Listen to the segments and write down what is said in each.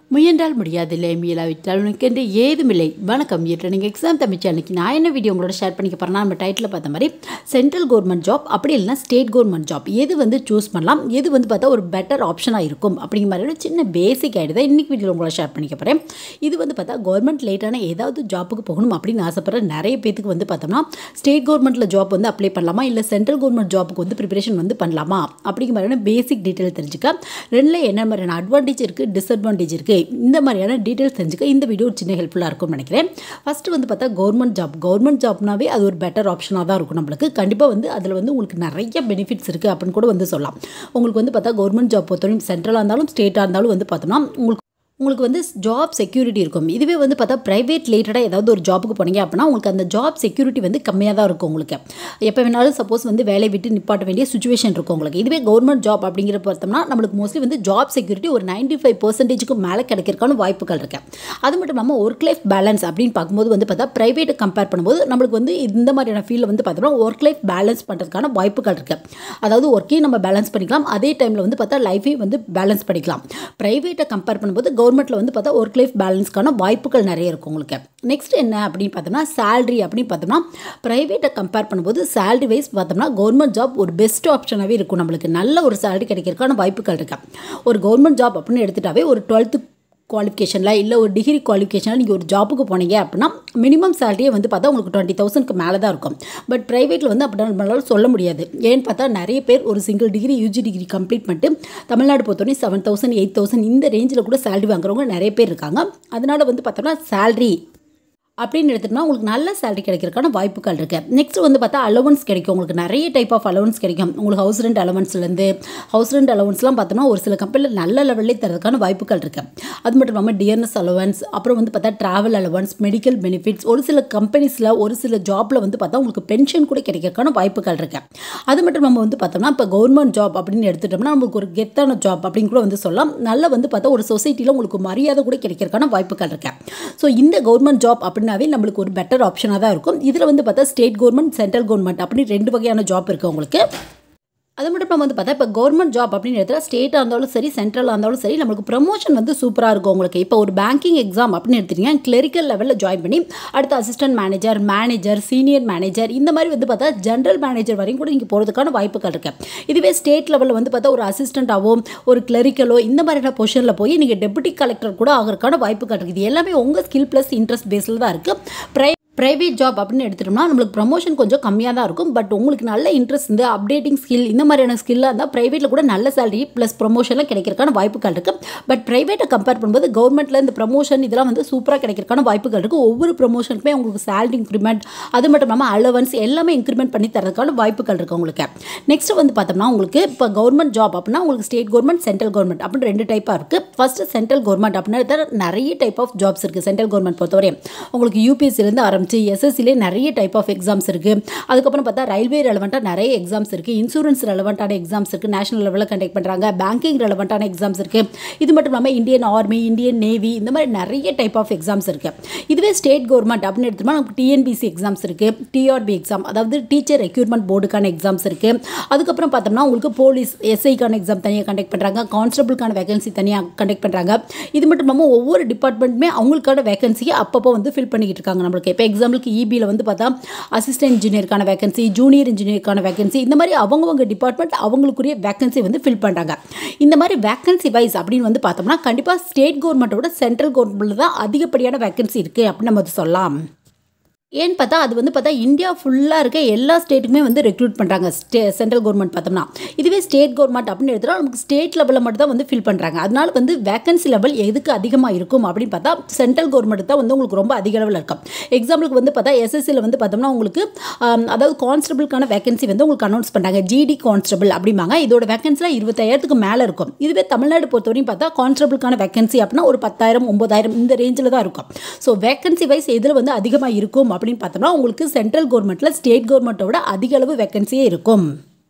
முயன்றால் முடியாதில்லை முயலாவிட்டால் உனக்கென்று ஏதுமில்லை வணக்கம் இன்று நீங்கள் எக்ஸாம் தமிச்சு அன்னைக்கு நான் என்ன வீடியோ உங்களோட ஷேர் பண்ணிக்க போகிறேன்னா நம்ம டைட்டில் பார்த்த மாதிரி சென்ட்ரல் கவர்மெண்ட் ஜாப் அப்படி இல்லைனா ஸ்டேட் கவர்மெண்ட் ஜாப் எது வந்து சூஸ் பண்ணலாம் எது வந்து பார்த்தா ஒரு பெட்டர் ஆப்ஷனாக இருக்கும் அப்படிங்கிற மாதிரி ஒரு சின்ன பேசிக் ஐடியா தான் இன்றைக்கி வீடியோவில் உங்களோட ஷேர் பண்ணிக்க போகிறேன் இது வந்து பார்த்தா கவர்மெண்ட் லேட்டான ஏதாவது ஜாப்புக்கு போகணும் அப்படின்னு ஆசைப்படுற நிறைய பேத்துக்கு வந்து பார்த்தோம்னா ஸ்டேட் கவர்மெண்ட்டில் ஜாப் வந்து அப்ளை பண்ணலாமா இல்லை சென்ட்ரல் கவர்மெண்ட் ஜாப்புக்கு வந்து ப்ரிப்பரேஷன் வந்து பண்ணலாமா அப்படிங்கிற மாதிரியான பேசிக் டீட்டெயில் தெரிஞ்சுக்க ரெண்டில் என்ன மாதிரியான அட்வான்டேஜ் இருக்குது டிஸ்அட்வான்டேஜ் இருக்குது இந்த மாதிரியான டீட்டெயில்ஸ் தெரிஞ்சுக்க இந்த வீடியோ ஒரு சின்ன ஹெல்ப்ஃபுல்லாக இருக்கும்னு நினைக்கிறேன் ஃபஸ்ட்டு வந்து பார்த்தா கவர்மெண்ட் ஜாப் கவர்மெண்ட் ஜாப்னாவே அது ஒரு பெட்டர் ஆப்ஷனாக தான் இருக்கும் நம்மளுக்கு கண்டிப்பாக வந்து அதில் வந்து உங்களுக்கு நிறைய பெனிஃபிட்ஸ் இருக்குது அப்படின்னு கூட வந்து சொல்லலாம் உங்களுக்கு வந்து பார்த்தா கவர்மெண்ட் ஜாப் பொறுத்தவரைக்கும் சென்ட்ரலாக இருந்தாலும் ஸ்டேட்டாக இருந்தாலும் வந்து பார்த்தோம்னா உங்களுக்கு உங்களுக்கு வந்து ஜாப் செக்யூரிட்டி இருக்கும் இதுவே வந்து பார்த்தா ப்ரைவேட் ரிலேட்டடாக ஏதாவது ஒரு ஜாப்புக்கு போனீங்க அப்படின்னா உங்களுக்கு அந்த ஜாப் செக்யூரிட்டி வந்து கம்மியாக தான் இருக்கும் உங்களுக்கு எப்போ வேணாலும் சப்போஸ் வந்து வேலையை விட்டு நிப்பாட்ட வேண்டிய சுச்சுவேஷன் இருக்கும் உங்களுக்கு இதுவே கவர்மெண்ட் ஜாப் அப்படிங்கிற பார்த்தோம்னா நம்மளுக்கு மோஸ்ட்லி வந்து ஜாப் செக்யூரிட்டி ஒரு நைன்டி ஃபைவ் பர்சன்டேஜுக்கு மேலே கிடைக்கிறதுக்கான வாய்ப்புகள் இருக்கு அது மட்டும் இல்லாமல் ஒர்க் லைஃப் பேலன்ஸ் அப்படின்னு பார்க்கும்போது வந்து பார்த்தா ப்ரைவேட்டை கம்பேர் பண்ணும்போது நம்மளுக்கு வந்து இந்த மாதிரியான ஃபீல்டில் வந்து பார்த்தோம்னா ஒர்க் லைஃப் பேலன்ஸ் பண்ணுறதுக்கான வாய்ப்புகள் இருக்குது அதாவது ஒர்க்கையும் நம்ம பேலன்ஸ் பண்ணிக்கலாம் அதே டைமில் வந்து பார்த்தா லைஃபையும் வந்து பேலன்ஸ் பண்ணிக்கலாம் ப்ரைவேட்டை கம்பேர் பண்ணும்போது கவர்மெண்ட்டில் வந்து பார்த்தா ஒர்க் லைஃப் பேலன்ஸ்க்கான வாய்ப்புகள் நிறைய இருக்கும் உங்களுக்கு நெக்ஸ்ட் என்ன அப்படின்னு பார்த்தோம்னா சேலரி அப்படின்னு பார்த்தோம்னா ப்ரைவேட்டை கம்பேர் பண்ணும்போது சேலரி வைஸ் பார்த்தோம்னா கவர்மெண்ட் ஜாப் ஒரு பெஸ்ட் ஆப்ஷனாகவே இருக்கும் நம்மளுக்கு நல்ல ஒரு சேலரி கிடைக்கிறதுக்கான வாய்ப்புகள் இருக்கு ஒரு கவர்மெண்ட் ஜாப் அப்படின்னு எடுத்துட்டாவே ஒரு டுவெல்த்து குவாலிஃபிகேஷனில் இல்லை ஒரு டிகிரி குவாலிஃபிகேஷனில் நீங்கள் ஒரு ஜாப்புக்கு போனீங்க அப்படின்னா மினிமம் சேலரியே வந்து பார்த்தா உங்களுக்கு டுவெண்ட்டி தௌசண்ட்க்கு மேலே தான் இருக்கும் பட் ப்ரைவேட்டில் வந்து அப்படி நம்மளால சொல்ல முடியாது ஏன்னு பார்த்தா நிறைய பேர் ஒரு single degree UG degree complete பண்ணிட்டு தமிழ்நாடு பொறுத்தவரை செவன் தௌசண்ட் எயிட் தௌசண்ட் இந்த ரேஞ்சில் கூட சேலரி வாங்குறவங்க நிறைய பேர் இருக்காங்க அதனால் வந்து பார்த்தோம்னா சேலரி அப்படின்னு எடுத்துட்டோம்னா உங்களுக்கு நல்ல சேலரி கிடைக்கிறதுக்கான வாய்ப்புகள் இருக்குது நெக்ஸ்ட் வந்து பார்த்தா அலவன்ஸ் கிடைக்கும் உங்களுக்கு நிறைய டைப் ஆஃப் அலவன்ஸ் கிடைக்கும் உங்களுக்கு ஹவுஸ் ரெண்ட் அலவன்ஸ்லேருந்து ஹவுஸ் ரெண்ட் அலவன்ஸ்லாம் பார்த்தோம்னா ஒரு சில கம்பெனியில் நல்ல லெவல்லே தரதுக்கான வாய்ப்புகள் இருக்குது அது மட்டும் இல்லாமல் டிஎன்எஸ் அலவன்ஸ் அப்புறம் வந்து பார்த்தா ட்ராவல் அலவன்ஸ் மெடிக்கல் பெனிஃபிட்ஸ் ஒரு சில கம்பெனிஸில் ஒரு சில ஜாப்பில் வந்து பார்த்தா உங்களுக்கு பென்ஷன் கூட கிடைக்கிறதுக்கான வாய்ப்புகள் இருக்குது அது மட்டும் நம்ம வந்து பார்த்தோம்னா இப்போ கவர்மெண்ட் ஜாப் அப்படின்னு எடுத்துட்டோம்னா நமக்கு ஒரு கெத்தான ஜாப் அப்படின்னு கூட வந்து சொல்லலாம் நல்ல வந்து பார்த்தா ஒரு சொசைட்டியில் உங்களுக்கு மரியாதை கூட கிடைக்கிறதுக்கான வாய்ப்புகள் இருக்குது ஸோ இந்த கவர்மெண்ட் ஜாப் அப்படின்னு அப்படின்னாவே நம்மளுக்கு ஒரு பெட்டர் ஆப்ஷனாக தான் இருக்கும் இதில் வந்து பார்த்தா ஸ்டேட் கவர்மெண்ட் சென்ட்ரல் கவர்மெண்ட் அப்படின்னு ரெண்டு வகையான ஜாப் இருக்குது உங்களுக்கு அது மட்டும் நம்ம வந்து பார்த்தா இப்போ கவர்மெண்ட் ஜாப் அப்படின்னு எடுத்தால் ஸ்டேட்டாக இருந்தாலும் சரி சென்ட்ரலாக இருந்தாலும் சரி நம்மளுக்கு ப்ரமோஷன் வந்து சூப்பராக இருக்கும் உங்களுக்கு இப்போ ஒரு பேங்கிங் எக்ஸாம் அப்படின்னு எடுத்துட்டீங்கன்னா கிளரிக்கல் லெவலில் ஜாயின் பண்ணி அடுத்த assistant manager manager senior manager இந்த மாதிரி வந்து பார்த்தா ஜென்ரல் மேனேஜர் வரையும் கூட நீங்கள் போகிறதுக்கான வாய்ப்புகள் இருக்குது இதுவே ஸ்டேட் லெவலில் வந்து பார்த்தா ஒரு அசிஸ்டண்ட்டாவோ ஒரு கிளரிக்கலோ இந்த மாதிரியான பொசிஷனில் போய் நீங்கள் டெபுட்டி கலெக்டர் கூட ஆகிறதுக்கான வாய்ப்புகள் இருக்குது இது எல்லாமே உங்கள் ஸ்கில் ப்ளஸ் இன்ட்ரெஸ்ட் பேஸில் தான் இருக்குது ப்ரை ப்ரைவேட் ஜாப் அப்படின்னு எடுத்துட்டோம்னா நம்மளுக்கு ப்ரமோஷன் கொஞ்சம் கம்மியாக தான் இருக்கும் பட் உங்களுக்கு நல்ல இன்ட்ரெஸ்ட் இந்த அப்டேட்டிங் ஸ்கில் இந்த மாதிரியான ஸ்கில்லாக இருந்தால் ப்ரைவேட்டில் கூட நல்ல சேலரி ப்ளஸ் ப்ரமோஷனில் கிடைக்கிறக்கான வாய்ப்புகள் இருக்குது பட் ப்ரைவேட்டை கம்பேர் பண்ணும்போது கவர்மெண்ட்டில் இந்த ப்ரமோஷன் இதெல்லாம் வந்து சூப்பராக கிடைக்கிறக்கான வாய்ப்புகள் இருக்குது ஒவ்வொரு ப்ரமோஷனுக்குமே உங்களுக்கு சேலரி இன்க்ரிமெண்ட் அது மட்டும் இல்லாமல் அலவன்ஸ் எல்லாமே இன்க்ரிமெண்ட் பண்ணி தரதுக்கான வாய்ப்புகள் இருக்குது உங்களுக்கு நெக்ஸ்ட் வந்து பார்த்தோம்னா உங்களுக்கு இப்போ கவர்மெண்ட் ஜாப் அப்படின்னா உங்களுக்கு ஸ்டேட் கவர்மெண்ட் சென்ட்ரல் கவர்மெண்ட் அப்படின்னு ரெண்டு டைப்பாக இருக்குது ஃபஸ்ட்டு சென்ட்ரல் கவர்மெண்ட் அப்படின்னா நிறைய டைப் ஆஃப் ஜாப்ஸ் இருக்குது சென்ட்ரல் கவர்மெண்ட் பொறுத்தவரை உங்களுக்கு யூபிஎஸ்சிலேருந்து ஆரம்பிச்சு எஸ்எஸ்சிலே நிறைய டைப் ஆஃப் எக்ஸாம்ஸ் இருக்குது அதுக்கப்புறம் பார்த்தா ரயில்வே ரெலவெண்ட்டாக நிறைய எக்ஸாம்ஸ் இருக்குது இன்சூரன்ஸ் ரெலவெண்ட்டான எக்ஸாம்ஸ் இருக்குது நேஷனல் லெவலில் கண்டக்ட் பண்ணுறாங்க பேங்கிங் ரெலவெண்ட்டான எக்ஸாம்ஸ் இருக்குது இது மட்டும் இல்லாமல் இந்தியன் ஆர்மி இந்தியன் நேவி இந்த மாதிரி நிறைய டைப் ஆஃப் எக்ஸாம்ஸ் இருக்குது இதுவே ஸ்டேட் கவர்மெண்ட் அப்படின்னு எடுத்தோம்னா நமக்கு டிஎன்பிசி எக்ஸாம்ஸ் இருக்குது டிஆர்பி எக்ஸாம் அதாவது டீச்சர் ரெக்யூர்மெண்ட் போர்டுக்கான எக்ஸாம்ஸ் இருக்குது அதுக்கப்புறம் பார்த்தோம்னா உங்களுக்கு போலீஸ் எஸ்ஐக்கான எக்ஸாம் தனியாக கண்டக்ட் பண்ணுறாங்க கான்ஸ்டபிளுக்கான வேகன்சி தனியாக கண்டக்ட் பண்ணுறாங்க இது மட்டும் இல்லாமல் ஒவ்வொரு டிபார்ட்மெண்ட்டுமே அவங்களுக்கான வேகன்சியை அப்பப்போ வந்து ஃபில் பண்ணிக்கிட்டு இருக்காங்க நம்மளுக்கு இப்போ எக்ஸாம்பிளுக்கு இபியில் வந்து பார்த்தா அசிஸ்டன்ட் இன்ஜினியருக்கான வேகன்சி ஜூனியர் இன்ஜினியருக்கான வேகன்சி இந்த மாதிரி அவங்கவுங்க டிபார்ட்மெண்ட் அவங்களுக்குரிய வேகன்சி வந்து ஃபில் பண்ணுறாங்க இந்த மாதிரி வேகன்சி வைஸ் அப்படின்னு வந்து பார்த்தோம்னா கண்டிப்பாக ஸ்டேட் கவர்மெண்ட்டோட சென்ட்ரல் கவர்மெண்ட்டில் தான் அதிகப்படியான வேகன்சி இருக்குது அப்படின்னு நம்ம சொல்லலாம் ஏன்னு பார்த்தா அது வந்து பார்த்தா இந்தியா ஃபுல்லாக இருக்க எல்லா ஸ்டேட்டுக்குமே வந்து ரெக்ரூட் பண்ணுறாங்க ஸ்டே சென்ட்ரல் கவர்மெண்ட் பார்த்தோம்னா இதுவே ஸ்டேட் கவர்மெண்ட் அப்படின்னு எடுத்துட்டா நமக்கு ஸ்டேட் லெவலில் மட்டும் தான் வந்து ஃபில் பண்ணுறாங்க அதனால வந்து வேகன்சி லெவல் எதுக்கு அதிகமாக இருக்கும் அப்படின்னு பார்த்தா சென்ட்ரல் கவர்மெண்ட் தான் வந்து உங்களுக்கு ரொம்ப அதிக அளவில் இருக்கும் எக்ஸாம்பிளுக்கு வந்து பார்த்தா எஸ்எஸ்சியில் வந்து பார்த்தோம்னா உங்களுக்கு அதாவது கான்ஸ்டபிளுக்கான வேகன்சி வந்து உங்களுக்கு அனௌன்ஸ் பண்ணுறாங்க ஜிடி கான்ஸ்டபிள் அப்படிம்பாங்க இதோட வேகன்சிலாம் இருபத்தாயிரத்துக்கு மேலே இருக்கும் இதுவே தமிழ்நாடு பொறுத்தவரையும் பார்த்தா கான்ஸ்டபிளுக்கான வேகன்சி அப்படின்னா ஒரு பத்தாயிரம் ஒம்பதாயிரம் இந்த ரேஞ்சில் தான் இருக்கும் ஸோ வேகன்சி வைஸ் எதில் வந்து அதிகமாக இருக்கும் அப்படின்னு பார்த்தோம்னா உங்களுக்கு சென்ட்ரல் கவர்மெண்ட்டில் ஸ்டேட் கவர்மெண்ட்டோட அதிக அளவு வேகன்சியே இருக்கும்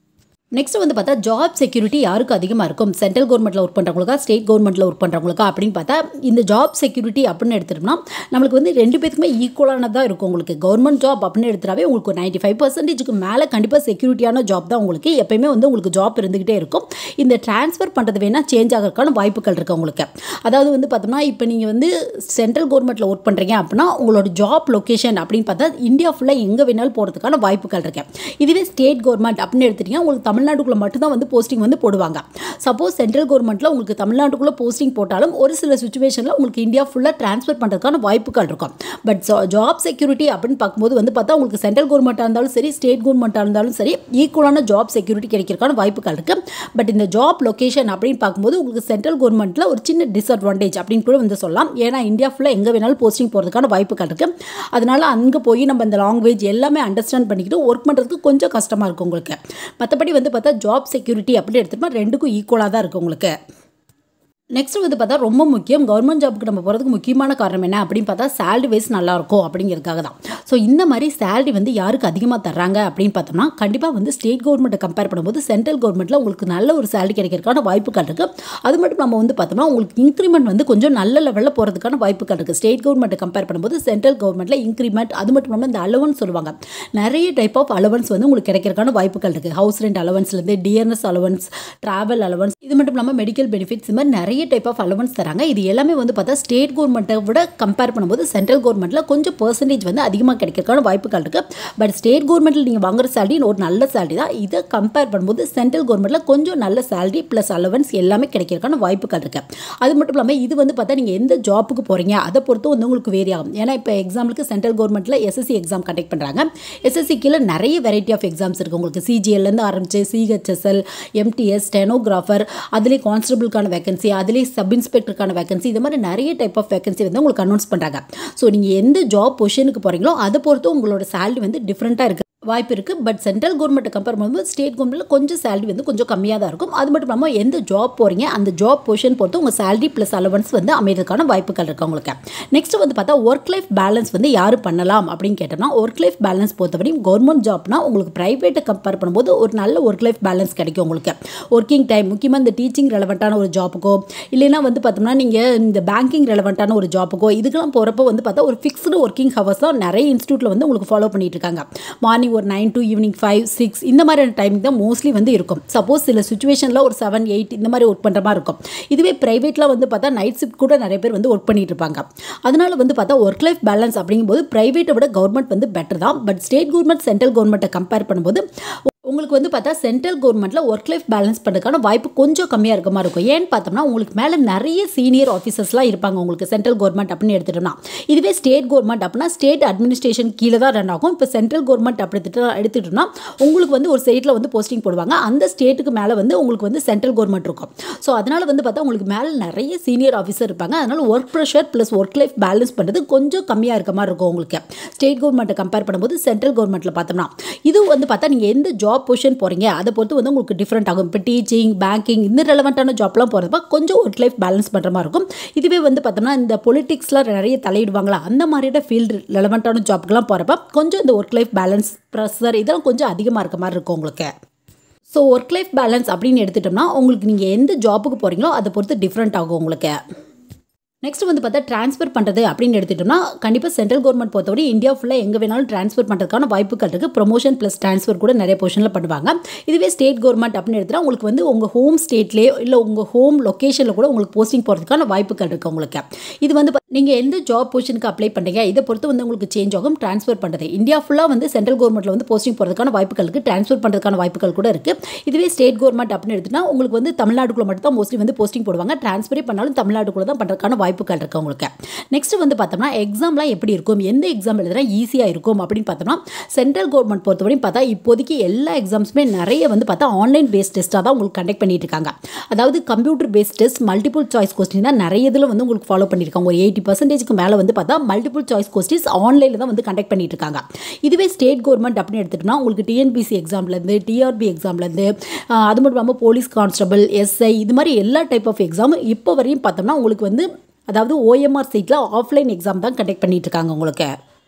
நெக்ஸ்ட் வந்து பார்த்தா ஜாப் செக்யூரிட்டி யாருக்கு அதிகமாக இருக்கும் சென்ட்ரல் கவர்மெண்ட்டில் ஒர்க் பண்ணுறவங்களுக்கா ஸ்டேட் கவர்மெண்ட்டில் ஒர்க் பண்ணுறவங்களுக்கா அப்படின்னு பார்த்தா இந்த ஜாப் செக்யூரிட்டி அப்படின்னு எடுத்துட்டோம்னா நம்மளுக்கு வந்து ரெண்டு பேத்துக்குமே ஈக்குவலானதாக இருக்கும் உங்களுக்கு கவர்மெண்ட் ஜாப் அப்படின்னு எடுத்துட்டாவே உங்களுக்கு நைன்ட்டி ஃபைவ் பர்சன்டேஜுக்கு மேலே கண்டிப்பாக செக்யூரிட்டியான ஜாப் தான் உங்களுக்கு எப்பயுமே வந்து உங்களுக்கு ஜாப் இருந்துக்கிட்டே இருக்கும் இந்த ட்ரான்ஸ்ஃபர் பண்ணுறது வேணால் சேஞ்ச் ஆகிறதுக்கான வாய்ப்புகள் இருக்குது உங்களுக்கு அதாவது வந்து பார்த்தோம்னா இப்போ நீங்கள் வந்து சென்ட்ரல் கவர்மெண்ட்டில் ஒர்க் பண்ணுறீங்க அப்படின்னா உங்களோட ஜாப் லொக்கேஷன் அப்படின்னு பார்த்தா இந்தியா ஃபுல்லாக எங்கே வேணாலும் போகிறதுக்கான வாய்ப்புகள் இருக்கு இதுவே ஸ்டேட் கவர்மெண்ட் அப்படின்னு எடுத்துட்டிங்கன்னா உங்களுக்கு தமிழ்நாட்டுக்குள்ளே மட்டும்தான் வந்து போஸ்டிங் வந்து போடுவாங்க சப்போஸ் சென்ட்ரல் கவர்மெண்ட்டில் உங்களுக்கு தமிழ்நாட்டுக்குள்ளே போஸ்டிங் போட்டாலும் ஒரு சில சுச்சுவேஷனில் உங்களுக்கு இந்தியா ஃபுல்லாக ட்ரான்ஸ்ஃபர் பண்ணுறதுக்கான வாய்ப்புகள் இருக்கும் பட் ஜாப் செக்யூரிட்டி அப்படின்னு பார்க்கும்போது வந்து பார்த்தா உங்களுக்கு சென்ட்ரல் கவர்மெண்ட்டாக இருந்தாலும் சரி ஸ்டேட் கவர்மெண்ட்டாக இருந்தாலும் சரி ஈக்குவலான ஜாப் செக்யூரிட்டி கிடைக்கிறதுக்கான வாய்ப்புகள் இருக்குது பட் இந்த ஜாப் லொக்கேஷன் அப்படின்னு பார்க்கும்போது உங்களுக்கு சென்ட்ரல் கவர்மெண்ட்டில் ஒரு சின்ன டிஸ்அட்வான்டேஜ் அப்படின்னு கூட வந்து சொல்லலாம் ஏன்னா இந்தியா ஃபுல்லாக எங்கே வேணாலும் போஸ்டிங் போகிறதுக்கான வாய்ப்புகள் இருக்குது அதனால அங்கே போய் நம்ம இந்த லாங்குவேஜ் எல்லாமே அண்டர்ஸ்டாண்ட் பண்ணிக்கிட்டு ஒர்க் பண்ணுறதுக்கு கொஞ்சம் கஷ்டமாக இருக்கும் உங்களுக்கு மற்றபடி வந்து பார்த்தா ஜாப் செக்யூரிட்டி அப்படின்னு எடுத்துகிட்டோம்னா ரெண்டுக்கும் ஈக்குவலாக தான் இருக்குது உங்களுக்கு நெக்ஸ்ட் வந்து பார்த்தா ரொம்ப முக்கியம் கவர்மெண்ட் ஜாப்புக்கு நம்ம போகிறதுக்கு முக்கியமான காரணம் என்ன அப்படின்னு பார்த்தா சேலரி வைஸ் நல்லாயிருக்கும் அப்படிங்கிறதுக்காக தான் ஸோ இந்த மாதிரி சேலரி வந்து யாருக்கு அதிகமாக தர்றாங்க அப்படின்னு பார்த்தோம்னா கண்டிப்பாக வந்து ஸ்டேட் கவர்மெண்ட்டை கம்பேர் பண்ணும்போது சென்ட்ரல் கவர்மெண்ட்டில் உங்களுக்கு நல்ல ஒரு சேலரி கிடைக்கிறதுக்கான வாய்ப்புகள் இருக்குது அது மட்டும் நம்ம வந்து பார்த்தோம்னா உங்களுக்கு இன்க்ரிமெண்ட் வந்து கொஞ்சம் நல்ல லெவலில் போகிறதுக்கான வாய்ப்புகள் இருக்குது ஸ்டேட் கவர்மெண்ட்டை கம்பேர் பண்ணும்போது சென்ட்ரல் கவர்மெண்ட்டில் இன்க்ரிமெண்ட் அது மட்டும் இல்லாமல் இந்த அலவன்ஸ் சொல்லுவாங்க நிறைய டைப் ஆஃப் அலவன்ஸ் வந்து உங்களுக்கு கிடைக்கிறதுக்கான வாய்ப்புகள் இருக்குது ஹவுஸ் ரெண்ட் அலவன்ஸ்லேருந்து டிஎன்எஸ் அலவன்ஸ் ட்ராவல் அலவன்ஸ் இது மட்டும் இல்லாமல் மெடிக்கல் பெனிஃபிட்ஸ் இது மாதிரி நிறைய நிறைய டைப் ஆஃப் அலவன்ஸ் தராங்க இது எல்லாமே வந்து பார்த்தா ஸ்டேட் கவர்மெண்ட்டை விட கம்பேர் பண்ணும்போது சென்ட்ரல் கவர்மெண்ட்டில் கொஞ்சம் பர்சன்டேஜ் வந்து அதிகமாக கிடைக்கிறதுக்கான வாய்ப்புகள் இருக்குது பட் ஸ்டேட் கவர்மெண்ட்டில் நீங்கள் வாங்குற சேலரி ஒரு நல்ல சேலரி தான் இதை கம்பேர் பண்ணும்போது சென்ட்ரல் கவர்மெண்ட்டில் கொஞ்சம் நல்ல சேலரி ப்ளஸ் அலவன்ஸ் எல்லாமே கிடைக்கிறதுக்கான வாய்ப்புகள் இருக்குது அது மட்டும் இல்லாமல் இது வந்து பார்த்தா நீங்கள் எந்த ஜாப்புக்கு போகிறீங்க அதை பொறுத்து வந்து உங்களுக்கு வேரி ஆகும் ஏன்னா இப்போ எக்ஸாம்பிளுக்கு சென்ட்ரல் கவர்மெண்ட்டில் எஸ்எஸ்சி எக்ஸாம் கண்டக்ட் பண்ணுறாங்க எஸ்எஸ்சி கீழே நிறைய வெரைட்டி ஆஃப் எக்ஸாம்ஸ் இருக்குது உங்களுக்கு சிஜிஎல்லேருந்து ஆரம்பிச்சு சிஹெச்எஸ்எல் எம்டிஎஸ் ஸ்டெனோகிராஃபர் அதுலேயே கான்ஸ்டபிளுக்கான வேகன்சி அதுலேயே சப் இன்ஸ்பெக்டருக்கான வேகன்சி இது மாதிரி நிறைய டைப் ஆஃப் வேகன்சி வந்து உங்களுக்கு அனௌன்ஸ் பண்ணுறாங்க ஸோ நீங்கள் எந்த ஜாப் பொசிஷனுக்கு போகிறீங்களோ அதை பொறுத்து உங்களோட சேலரி வந்து டிஃப்ரெண்ட்டாக இருக்குது வாய்ப்பு இருக்குது பட் சென்ட்ரல் கவர்மெண்ட்டை கம்பேர் பண்ணும்போது ஸ்டேட் கவர்மெண்ட்டில் கொஞ்சம் சேலரி வந்து கொஞ்சம் கம்மியாக தான் இருக்கும் அது மட்டும் இல்லாமல் எந்த ஜாப் போகிறீங்க அந்த ஜாப் பொசிஷன் பொறுத்து உங்கள் சேலரி ப்ளஸ் அலவன்ஸ் வந்து அமைகிறதுக்கான வாய்ப்புகள் இருக்குது உங்களுக்கு நெக்ஸ்ட் வந்து பார்த்தா ஒர்க் லைஃப் பேலன்ஸ் வந்து யார் பண்ணலாம் அப்படின்னு கேட்டோம்னா ஒர்க் லைஃப் பேலன்ஸ் பொறுத்தவரையும் கவர்மெண்ட் ஜாப்னா உங்களுக்கு ப்ரைவேட்டை கம்பேர் பண்ணும்போது ஒரு நல்ல ஒர்க் லைஃப் பேலன்ஸ் கிடைக்கும் உங்களுக்கு ஒர்க்கிங் டைம் முக்கியமாக இந்த டீச்சிங் ரெலவெண்ட்டான ஒரு ஜாப்புக்கோ இல்லைன்னா வந்து பார்த்தோம்னா நீங்கள் இந்த பேங்கிங் ரெலவெண்ட்டான ஒரு ஜாப்புக்கோ இதுக்கெல்லாம் போகிறப்போ வந்து பார்த்தா ஒரு ஃபிக்ஸ்டு ஒர்க்கிங் ஹவர்ஸ் தான் நிறைய இன்ஸ்டியூட்டில் வந்து உங்களுக்கு ஃபாலோ பண்ணிட்டு இருக்காங்க மார்னிங் ஒரு nine to evening five six இந்த மாதிரியான டைமிங் தான் மோஸ்ட்லி வந்து இருக்கும் சப்போஸ் சில சுச்சுவேஷனில் ஒரு செவன் எயிட் இந்த மாதிரி ஒர்க் பண்ணுற மாதிரி இருக்கும் இதுவே ப்ரைவேட்டில் வந்து பார்த்தா நைட் ஷிஃப்ட் கூட நிறைய பேர் வந்து ஒர்க் பண்ணிட்டு இருப்பாங்க அதனால வந்து பார்த்தா ஒர்க் லைஃப் பேலன்ஸ் அப்படிங்கும்போது ப்ரைவேட்டை விட கவர்மெண்ட் வந்து பெட்டர் தான் பட் ஸ்டேட் கவர்மெண்ட் சென்ட்ரல் கவர்மெண்ட்டை கம்பேர் பண்ணும்போது உங்களுக்கு வந்து பார்த்தா சென்ட்ரல் கவர்மெண்ட்டில் ஒர்க் லைஃப் பேலன்ஸ் பண்ணுறதுக்கான வாய்ப்பு கொஞ்சம் கம்மியாக இருக்க மாதிரி இருக்கும் ஏன்னு பார்த்தோம்னா உங்களுக்கு மேலே நிறைய சீனியர் ஆஃபீஸர்ஸ்லாம் இருப்பாங்க உங்களுக்கு சென்ட்ரல் கவர்மெண்ட் அப்படின்னு எடுத்துட்டோம்னா இதுவே ஸ்டேட் கவர்மெண்ட் அப்படின்னா ஸ்டேட் அட்மினிஸ்ட்ரேஷன் கீழே தான் ரன் ஆகும் இப்போ சென்ட்ரல் கவர்மெண்ட் அப்படி எடுத்துட்டு எடுத்துட்டோம்னா உங்களுக்கு வந்து ஒரு ஸ்டேட்டில் வந்து போஸ்டிங் போடுவாங்க அந்த ஸ்டேட்டுக்கு மேலே வந்து உங்களுக்கு வந்து சென்ட்ரல் கவர்மெண்ட் இருக்கும் ஸோ அதனால் வந்து பார்த்தா உங்களுக்கு மேலே நிறைய சீனியர் ஆஃபீஸர் இருப்பாங்க அதனால் work pressure plus work life balance பண்ணுறது கொஞ்சம் கம்மியாக இருக்க மாதிரி இருக்கும் உங்களுக்கு ஸ்டேட் கவர்மெண்ட்டை கம்பேர் பண்ணும்போது சென்ட்ரல் கவர்மெண்ட்டில் பார்த்தோம்னா இது வந்து பார்த்தா நீங்கள் எந்த ஜாப் பொசிஷன் போகிறீங்க அதை பொறுத்து வந்து உங்களுக்கு டிஃப்ரெண்ட் ஆகும் இப்போ டீச்சிங் பேங்கிங் இந்த ரெலவெண்ட்டான ஜாப்லாம் போகிறப்ப கொஞ்சம் ஒர்க் லைஃப் பேலன்ஸ் பண்ணுற மாதிரி இருக்கும் இதுவே வந்து பார்த்தோம்னா இந்த பொலிட்டிக்ஸ்லாம் நிறைய தலையிடுவாங்களா அந்த மாதிரியான ஃபீல்டு ரெலவெண்ட்டான ஜாப்க்குலாம் போகிறப்ப கொஞ்சம் இந்த ஒர்க் லைஃப் பேலன்ஸ் ப்ரெஷர் இதெல்லாம் கொஞ்சம் அதிகமாக இருக்க மாதிரி இருக்கும் உங்களுக்கு ஸோ ஒர்க் லைஃப் பேலன்ஸ் அப்படின்னு எடுத்துட்டோம்னா உங்களுக்கு நீங்கள் எந்த ஜாப்புக்கு போகிறீங்களோ அதை பொறுத்து டிஃப்ரெண்ட் ஆகும் உங்களுக்கு நெக்ஸ்ட் வந்து பார்த்தா ட்ரான்ஸ்ஃபர் பண்ணுறது அப்படின்னு எடுத்துட்டோம்னா கண்டிப்பாக சென்ட்ரல் கவர்மெண்ட் பொறுத்தவரை இந்தியா ஃபுல்லாக எங்கே வேணாலும் ட்ரான்ஸ்ஃபர் பண்ணுறதுக்கான வாய்ப்புகள் இருக்குது ப்ரொமோஷன் ப்ளஸ் ட்ரான்ஸ்ஃபர் கூட நிறைய பொசிஷனில் பண்ணுவாங்க இதுவே ஸ்டேட் கவர்மெண்ட் அப்படின்னு எடுத்துட்டா உங்களுக்கு வந்து உங்கள் ஹோம் ஸ்டேட்லேயோ இல்லை உங்கள் ஹோம் லொக்கேஷனில் கூட உங்களுக்கு போஸ்டிங் போகிறதுக்கான வாய்ப்புகள் இருக்குது உங்களுக்கு இது வந்து நீங்கள் எந்த ஜாப் பொசிஷனுக்கு அப்ளை பண்ணுறீங்க இதை பொறுத்து வந்து உங்களுக்கு சேஞ்ச் ஆகும் ட்ரான்ஸ்ஃபர் பண்ணுறது இந்தியா ஃபுல்லாக வந்து சென்ட்ரல் கவர்மெண்ட்டில் வந்து போஸ்டிங் போகிறதுக்கான வாய்ப்புகள் இருக்குது ட்ரான்ஸ்ஃபர் பண்ணுறதுக்கான வாய்ப்புகள் கூட இருக்குது இதுவே ஸ்டேட் கவர்மெண்ட் அப்படின்னு எடுத்துட்டா உங்களுக்கு வந்து தமிழ்நாட்டுக்குள்ள மட்டும் தான் மோஸ்ட்லி வந்து போஸ்டிங் போடுவாங்க ட்ரான்ஸ்ஃபரே பண்ணாலும் தமிழ்நாட்டுக்குள்ள தான் பண்ணுறதுக்கான வாய்ப்புகள் இருக்குது உங்களுக்கு நெக்ஸ்ட் வந்து பார்த்தோம்னா எக்ஸாம்லாம் எப்படி இருக்கும் எந்த எக்ஸாம் எழுதுனா ஈஸியாக இருக்கும் அப்படின்னு பார்த்தோம்னா சென்ட்ரல் கவர்மெண்ட் பொறுத்தவரையும் பார்த்தா இப்போதைக்கு எல்லா எக்ஸாம்ஸுமே நிறைய வந்து பார்த்தா ஆன்லைன் பேஸ்ட் டெஸ்ட்டாக தான் உங்களுக்கு கண்டக்ட் பண்ணிட்டு இருக்காங்க அதாவது computer based test multiple choice question தான் நிறைய இதில் வந்து உங்களுக்கு ஃபாலோ பண்ணியிருக்காங்க ஒரு எயிட்டி பர்சன்டேஜ்க்கு மேலே வந்து பார்த்தா மல்டிபிள் சாய்ஸ் கொஸ்டின்ஸ் ஆன்லைனில் தான் வந்து கண்டக்ட் பண்ணிட்டு இருக்காங்க இதுவே ஸ்டேட் கவர்மெண்ட் அப்படின்னு எடுத்துட்டோம்னா உங்களுக்கு டிஎன்பிசி எக்ஸாம்லேருந்து டிஆர்பி எக்ஸாம்லேருந்து அது மட்டும் இல்லாமல் போலீஸ் கான்ஸ்டபிள் எஸ்ஐ இது மாதிரி எல்லா டைப் ஆஃப் எக்ஸாம் இப்போ வரையும் பார்த்தோம்னா உங்களுக்கு வந்து அதாவது ஓஎம்ஆர் சீட்டில் ஆஃப்லைன் எக்ஸாம் தான் கண்டக்ட் பண்ணிட்டு இருக்காங்க உங்களுக்கு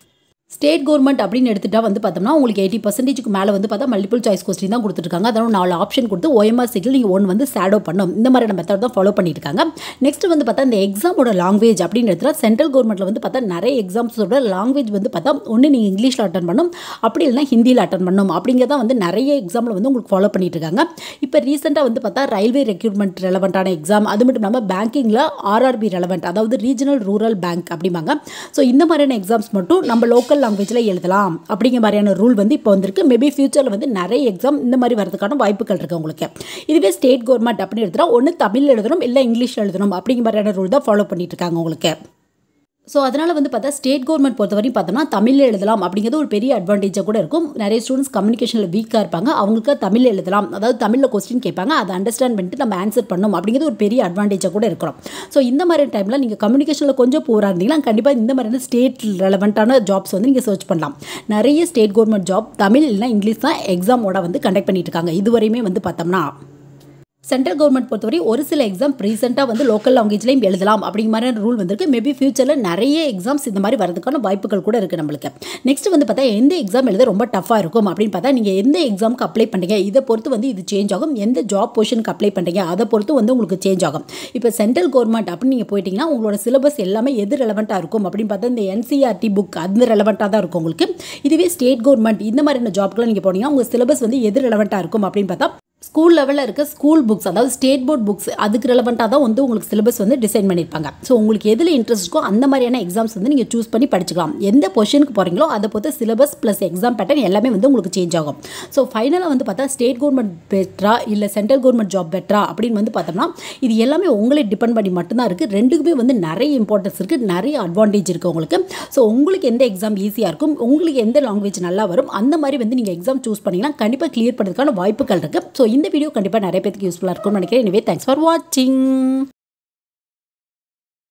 ஸ்டேட் கவர்மெண்ட் அப்படின்னு எடுத்துட்டா வந்து பார்த்தோம்னா உங்களுக்கு எயிட்டி பர்சன்டேஜ்க்கு மேலே வந்து பார்த்தா மல்டிபிள் சாய்ஸ் கொஸ்டின் தான் கொடுத்துருக்காங்க அதனால நாலு ஆப்ஷன் கொடுத்து ஓஎம்ஆர் சீட்டில் நீங்கள் ஒன் வந்து சேடோ பண்ணும் இந்த மாதிரியான மெத்தட் தான் ஃபாலோ பண்ணிட்டு இருக்காங்க நெக்ஸ்ட் வந்து பார்த்தா இந்த எக்ஸாமோட லாங்குவேஜ் அப்படின்னு எடுத்துட்டா சென்ட்ரல் கவர்மெண்ட்டில் வந்து பார்த்தா நிறைய எக்ஸாம்ஸோட லாங்குவேஜ் வந்து பார்த்தா ஒன்று நீங்கள் இங்கிலீஷில் அட்டன் பண்ணணும் அப்படி இல்லைனா ஹிந்தியில் அட்டன் பண்ணணும் அப்படிங்கிறத வந்து நிறைய எக்ஸாமில் வந்து உங்களுக்கு ஃபாலோ பண்ணிட்டு இருக்காங்க இப்போ ரீசெண்டாக வந்து பார்த்தா ரயில்வே ரெக்ரூட்மெண்ட் ரெலவெண்ட்டான எக்ஸாம் அது மட்டும் இல்லாமல் பேங்கிங்கில் ஆர்ஆர்பி ரெலவெண்ட் அதாவது ரீஜனல் ரூரல் பேங்க் அப்படிம்பாங்க ஸோ இந்த மாதிரியான எக்ஸாம்ஸ் மட்டும் நம்ம லோக்கல் லாங்குவேஜில் எழுதலாம் அப்படிங்கிற மாதிரியான ரூல் வந்து இப்போ வந்திருக்கு மேபி ஃபியூச்சரில் வந்து நிறைய எக்ஸாம் இந்த மாதிரி வரதுக்கான வாய்ப்புகள் இருக்குது உங்களுக்கு இதுவே ஸ்டேட் கவர்மெண்ட் அப்படின்னு எடுத்துட்டா ஒன்று தமிழ் எழுதணும் இல்லை இங்கிலீஷ் எழுதணும் அப்படிங்கிற மாதிரியான ரூல் தான் ஃபாலோ பண்ணிட்டு இருக்காங்க உங்களுக்கு ஸோ அதனால் வந்து பார்த்தா ஸ்டேட் கவர்மெண்ட் பொறுத்தவரையும் பார்த்தோம்னா தமிழில் எழுதலாம் அப்படிங்கிறது ஒரு பெரிய அட்வான்டேஜாக கூட இருக்கும் நிறைய ஸ்டூடெண்ட்ஸ் கம்யூனிகேஷனில் வீக்காக இருப்பாங்க அவங்களுக்கு தமிழில் எழுதலாம் அதாவது தமிழில் கொஸ்டின் கேட்பாங்க அதை அண்டர்ஸ்டாண்ட் பண்ணிட்டு நம்ம ஆன்சர் பண்ணணும் அப்படிங்கிறது ஒரு பெரிய அட்வான்டேஜாக கூட இருக்கிறோம் ஸோ இந்த மாதிரி டைமில் நீங்கள் கம்யூனிகேஷனில் கொஞ்சம் பூராக இருந்தீங்கன்னா கண்டிப்பாக இந்த மாதிரியான ஸ்டேட் ரெலவெண்ட்டான ஜாப்ஸ் வந்து நீங்கள் சர்ச் பண்ணலாம் நிறைய ஸ்டேட் கவர்மெண்ட் ஜாப் தமிழ் இல்லைனா இங்கிலீஷ் தான் எக்ஸாமோட வந்து கண்டக்ட் பண்ணிட்டு இருக்காங்க இதுவரையுமே வந்து பார்த்தோம்னா சென்ட்ரல் கவர்மெண்ட் பொறுத்தவரை ஒரு சில எக்ஸாம் ரீசெண்டாக வந்து லோக்கல் லாங்குவேஜ்லையும் எழுதலாம் அப்படிங்கிற மாதிரி ரூல் வந்திருக்கு மேபி ஃபியூச்சரில் நிறைய எக்ஸாம்ஸ் இந்த மாதிரி வரதுக்கான வாய்ப்புகள் கூட இருக்குது நம்மளுக்கு நெக்ஸ்ட் வந்து பார்த்தா எந்த எக்ஸாம் எழுத ரொம்ப டஃபாக இருக்கும் அப்படின்னு பார்த்தா நீங்கள் எந்த எக்ஸாமுக்கு அப்ளை பண்ணுறீங்க இதை பொறுத்து வந்து இது சேஞ்ச் ஆகும் எந்த ஜாப் பொசிஷனுக்கு அப்ளை பண்ணுறீங்க அதை பொறுத்து வந்து உங்களுக்கு சேஞ்ச் ஆகும் இப்போ சென்ட்ரல் கவர்மெண்ட் அப்படின்னு நீங்கள் போயிட்டீங்கன்னா உங்களோட சிலபஸ் எல்லாமே எது ரெலவெண்ட்டாக இருக்கும் அப்படின்னு பார்த்தா இந்த என்சிஆர்டி புக் அது ரெலவெண்ட்டாக தான் இருக்கும் உங்களுக்கு இதுவே ஸ்டேட் கவர்மெண்ட் இந்த மாதிரியான ஜாப்க்குலாம் நீங்கள் போனீங்கன்னா உங்கள் சிலபஸ் வந்து எது ரெலவெண்ட்டாக இருக்கும் அப்படின்னு பார்த்தா ஸ்கூல் லெவலில் இருக்க ஸ்கூல் புக்ஸ் அதாவது ஸ்டேட் போர்ட் புக்ஸ் அதுக்கு ரெலவெண்ட்டாக தான் வந்து உங்களுக்கு சிலபஸ் வந்து டிசைன் பண்ணியிருப்பாங்க ஸோ உங்களுக்கு எதில் இன்ட்ரெஸ்ட் இருக்கோ அந்த மாதிரியான எக்ஸாம்ஸ் வந்து நீங்கள் சூஸ் பண்ணி படிச்சுக்கலாம் எந்த பொசிஷனுக்கு போகிறீங்களோ அதை பொறுத்து சிலபஸ் ப்ளஸ் எக்ஸாம் பேட்டர்ன் எல்லாமே வந்து உங்களுக்கு சேஞ்ச் ஆகும் ஸோ ஃபைனலாக வந்து பார்த்தா ஸ்டேட் கவர்மெண்ட் பெட்டரா இல்லை சென்ட்ரல் கவர்மெண்ட் ஜாப் பெட்டரா அப்படின்னு வந்து பார்த்தோம்னா இது எல்லாமே உங்களே டிபெண்ட் பண்ணி மட்டும்தான் இருக்குது ரெண்டுக்குமே வந்து நிறைய இம்பார்ட்டன்ஸ் இருக்குது நிறைய அட்வான்டேஜ் இருக்குது உங்களுக்கு ஸோ உங்களுக்கு எந்த எக்ஸாம் ஈஸியாக இருக்கும் உங்களுக்கு எந்த லாங்குவேஜ் நல்லா வரும் அந்த மாதிரி வந்து நீங்கள் எக்ஸாம் சூஸ் பண்ணிங்கன்னா கண்டிப்பாக கிளியர் பண்ணுறதுக்கான வாய்ப்புகள் இருக்குது ஸோ இந்த வீடியோ கண்டிப்பாக நிறைய பேருக்கு யூஸ்ஃபுல்லாக இருக்கும்னு நினைக்கிறேன் எனவே தேங்க்ஸ் ஃபார் வாட்சிங்